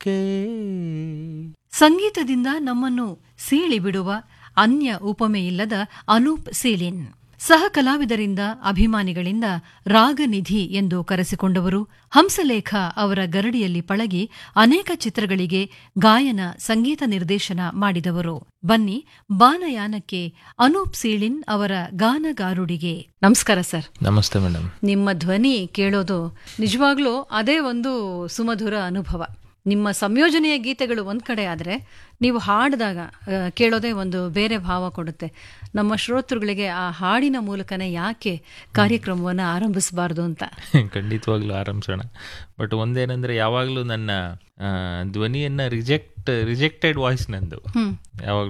ಹೃದಯಕ್ಕೆ ಸಂಗೀತದಿಂದ ನಮ್ಮನ್ನು ಸೀಳಿ ಬಿಡುವ ಅನ್ಯ ಉಪಮೆಯಿಲ್ಲದ ಅನೂಪ್ ಸೀಲಿನ್ ಸಹ ಕಲಾವಿದರಿಂದ ಅಭಿಮಾನಿಗಳಿಂದ ರಾಗನಿಧಿ ಎಂದು ಕರೆಸಿಕೊಂಡವರು ಹಂಸಲೇಖ ಅವರ ಗರಡಿಯಲ್ಲಿ ಪಳಗಿ ಅನೇಕ ಚಿತ್ರಗಳಿಗೆ ಗಾಯನ ಸಂಗೀತ ನಿರ್ದೇಶನ ಮಾಡಿದವರು ಬನ್ನಿ ಬಾನಯಾನಕ್ಕೆ ಅನೂಪ್ ಸೀಳಿನ್ ಅವರ ಗಾನಗಾರುಡಿಗೆ ನಮಸ್ಕಾರ ಸರ್ ನಮಸ್ತೆ ಮೇಡಮ್ ನಿಮ್ಮ ಧ್ವನಿ ಕೇಳೋದು ನಿಜವಾಗ್ಲೂ ಅದೇ ಒಂದು ಸುಮಧುರ ಅನುಭವ ನಿಮ್ಮ ಸಂಯೋಜನೆಯ ಗೀತೆಗಳು ಒಂದ್ ಕಡೆ ಆದ್ರೆ ನೀವು ಹಾಡಿದಾಗ ಆ, ಕೇಳೋದೇ ಒಂದು ಬೇರೆ ಭಾವ ಕೊಡುತ್ತೆ ನಮ್ಮ ಶ್ರೋತೃಗಳಿಗೆ ಆ ಹಾಡಿನ ಮೂಲಕನೇ ಯಾಕೆ ಕಾರ್ಯಕ್ರಮವನ್ನು ಆರಂಭಿಸಬಾರ್ದು ಅಂತ ಖಂಡಿತವಾಗ್ಲೂ ಆರಂಭಿಸೋಣ ಬಟ್ ಒಂದೇನಂದ್ರೆ ಯಾವಾಗಲೂ ನನ್ನ ಆ, ಧ್ವನಿಯನ್ನ ರಿಜೆಕ್ಟ್ ರಿಜೆಕ್ಟೆಡ್ ವಾಯ್ಸ್ ನಂದು ಹ್ಮ್ ಯಾವಾಗ